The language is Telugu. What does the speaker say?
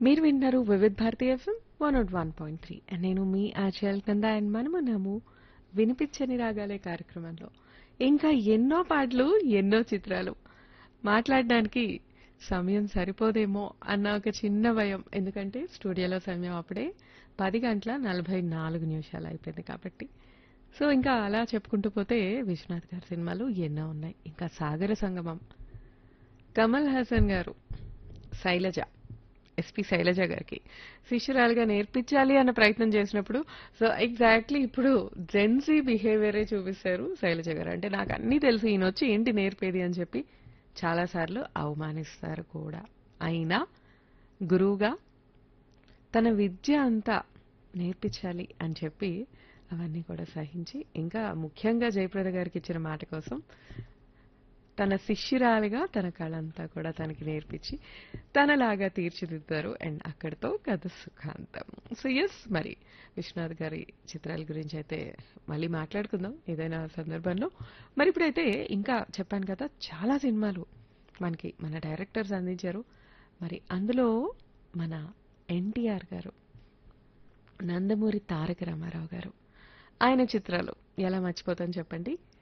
మీరు వింటున్నారు Vividh Bharati FM one nought one point three నేను మీ ఆచల్ కింద అండ్ మనమున్నాము వినిపించని రాగాలే కార్యక్రమంలో ఇంకా ఎన్నో పాటలు ఎన్నో చిత్రాలు మాట్లాడడానికి సమయం సరిపోదేమో అన్న ఒక చిన్న భయం ఎందుకంటే స్టూడియోలో సమయం అప్పుడే పది గంటల నలభై నాలుగు నిమిషాలు అయిపోయింది కాబట్టి సో ఇంకా అలా చెప్పుకుంటూ పోతే విశ్వనాథ్ గారి సినిమాలు ఎన్నో ఉన్నాయి ఇంకా సాగర సంగమం కమల్ హాసన్ గారు శైలజ ఎస్పి శైలజ గారికి శిష్యురాలుగా నేర్పించాలి అన్న ప్రయత్నం చేసినప్పుడు సో ఎగ్జాక్ట్లీ ఇప్పుడు జెన్సీ బిహేవియరే చూపిస్తారు శైలజ గారు అంటే నాకు అన్నీ తెలుసు ఈయన వచ్చి ఏంటి నేర్పేది అని చెప్పి చాలాసార్లు అవమానిస్తారు కూడా అయినా గురువుగా తన విద్య అంతా నేర్పించాలి అని చెప్పి అవన్నీ కూడా సహించి ఇంకా ముఖ్యంగా జయప్రద గారికి ఇచ్చిన మాట కోసం తన శిష్యురాలిగా తన కళ అంతా కూడా తనకి నేర్పించి తనలాగా తీర్చిదిద్దారు అండ్ అక్కడితో కథ సుఖాంతం సో ఎస్ మరి విశ్వనాథ్ గారి చిత్రాల గురించి అయితే మళ్ళీ మాట్లాడుకుందాం ఏదైనా సందర్భంలో మరి ఇప్పుడైతే ఇంకా చెప్పాను కదా చాలా సినిమాలు మనకి మన డైరెక్టర్స్ అందించారు మరి అందులో మన ఎన్టీఆర్ గారు నందమూరి తారక రామారావు గారు ఆయన చిత్రాలు ఎలా మర్చిపోతాను చెప్పండి